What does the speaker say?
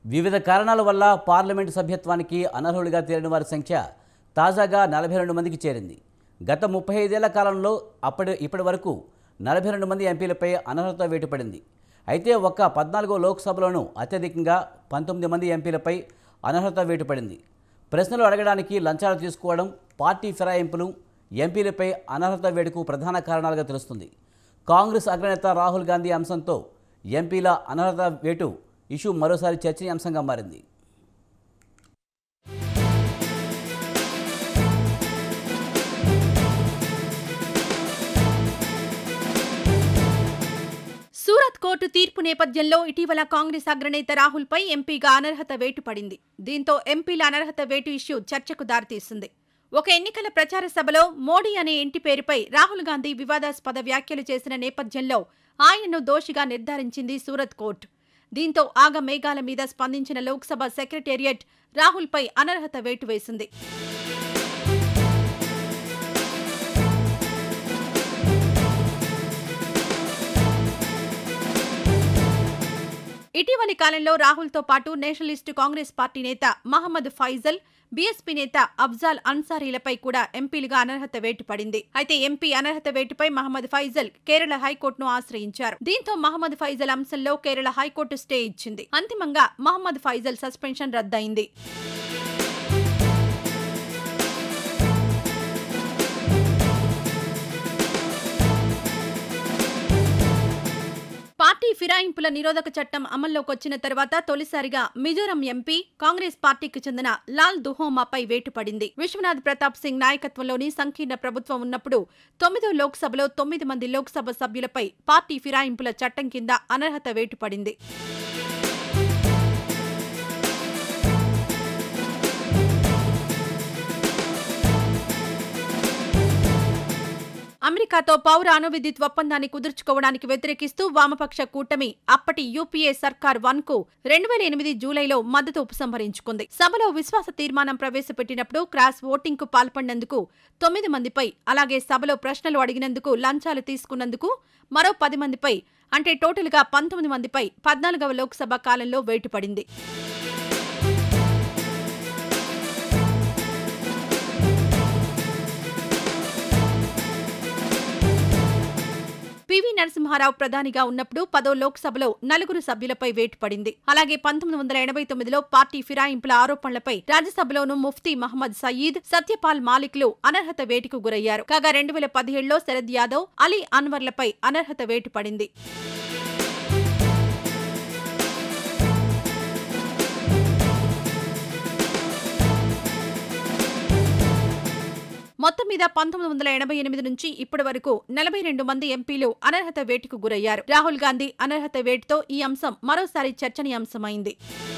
వివిధ కారణాల వల్ల పార్లమెంటు సభ్యత్వానికి అనర్హులుగా తేలిన వారి సంఖ్య తాజాగా నలభై రెండు మందికి చేరింది గత ముప్పై ఐదేళ్ల కాలంలో అప్పటి ఇప్పటి వరకు నలభై రెండు మంది ఎంపీలపై అనర్హత వేటు పడింది అయితే ఒక్క పద్నాలుగో లోక్సభలోనూ అత్యధికంగా పంతొమ్మిది మంది ఎంపీలపై అనర్హత వేటు పడింది ప్రశ్నలు అడగడానికి లంచాలు తీసుకోవడం పార్టీ ఫిరాయింపులు ఎంపీలపై అనర్హత వేటుకు ప్రధాన కారణాలుగా తెలుస్తుంది కాంగ్రెస్ అగ్రనేత రాహుల్ గాంధీ అంశంతో ఎంపీల అనర్హత వేటు ఇష్యూ మరోసారి చర్చనీయాంశంగా మారింది సూరత్ కోర్టు తీర్పు నేపథ్యంలో ఇటీవల కాంగ్రెస్ అగ్రనేత రాహుల్పై ఎంపీగా అనర్హత వేటు పడింది దీంతో ఎంపీల అనర్హత వేటు ఇష్యూ చర్చకు దారితీస్తుంది ఒక ఎన్నికల ప్రచార సభలో మోడీ అనే ఇంటి పేరుపై రాహుల్ గాంధీ వివాదాస్పద వ్యాఖ్యలు చేసిన నేపథ్యంలో ఆయనను దోషిగా నిర్ధారించింది సూరత్ కోర్టు దీంతో ఆగ మేఘాల మీద స్పందించిన లోక్సభ సెక్రటేరియట్ రాహుల్పై అనర్హత వేటు వేసింది ఇటీవలి కాలంలో రాహుల్తో పాటు నేషనలిస్టు కాంగ్రెస్ పార్టీ నేత మహమ్మద్ ఫైజల్ బీఎస్పీ నేత అఫ్జాల్ అన్సారీలపై కూడా ఎంపీలుగా అనర్హత వేటు పడింది అయితే ఎంపీ అనర్హత వేటుపై మహమ్మద్ ఫైజల్ కేరళ హైకోర్టును ఆశ్రయించారు దీంతో మహమ్మద్ ఫైజల్ అంశంలో కేరళ హైకోర్టు స్టే ఇచ్చింది అంతిమంగా మహమ్మద్ ఫైజల్ సస్పెన్షన్ రద్దయింది పార్టీ ఫిరాయింపుల నిరోధక చట్టం అమల్లోకి వచ్చిన తర్వాత తొలిసారిగా మిజోరం ఎంపీ కాంగ్రెస్ పార్టీకి చెందిన లాల్ దుహోమాపై వేటు పడింది విశ్వనాథ్ ప్రతాప్ సింగ్ నాయకత్వంలోని సంకీర్ణ ప్రభుత్వం ఉన్నప్పుడు తొమ్మిదో లోక్సభలో తొమ్మిది మంది లోక్సభ సభ్యులపై పార్టీ ఫిరాయింపుల చట్టం కింద అనర్హత వేటు పడింది అమెరికాతో పౌర అణు విద్యుత్ ఒప్పందాన్ని కుదుర్చుకోవడానికి వ్యతిరేకిస్తూ వామపక్ష కూటమి అప్పటి యూపీఏ సర్కార్ వన్ కు రెండు వేల ఎనిమిది జూలైలో మద్దతు ఉపసంహరించుకుంది సభలో విశ్వాస తీర్మానం ప్రవేశపెట్టినప్పుడు క్రాస్ ఓటింగ్ కు పాల్పడినందుకు తొమ్మిది మందిపై అలాగే సభలో ప్రశ్నలు అడిగినందుకు లంచాలు తీసుకున్నందుకు మరో పది మందిపై అంటే టోటల్గా పంతొమ్మిది మందిపై పద్నాలుగవ లోక్సభ కాలంలో వేటు పడింది పివి నరసింహారావు ప్రధానిగా ఉన్నప్పుడు పదో లోక్సభలో నలుగురు సభ్యులపై వేటు పడింది అలాగే పంతొమ్మిది వందల ఎనభై తొమ్మిదిలో పార్టీ ఫిరాయింపుల ఆరోపణలపై రాజ్యసభలోనూ ముఫ్తీ మహమ్మద్ సయీద్ సత్యపాల్ మాలిక్లు అనర్హత వేటుకు గురయ్యారు కాగా రెండు వేల పదిహేడులో శరద్ యాదవ్ అలీ అన్వర్లపై అనర్హత వేటు పడింది మొత్తం మీద పంతొమ్మిది వందల ఎనభై ఎనిమిది నుంచి ఇప్పటి వరకు నలభై రెండు మంది ఎంపీలు అనర్హత వేటుకు గురయ్యారు రాహుల్ గాంధీ అనర్హత వేటుతో ఈ అంశం మరోసారి చర్చనీయాంశమైంది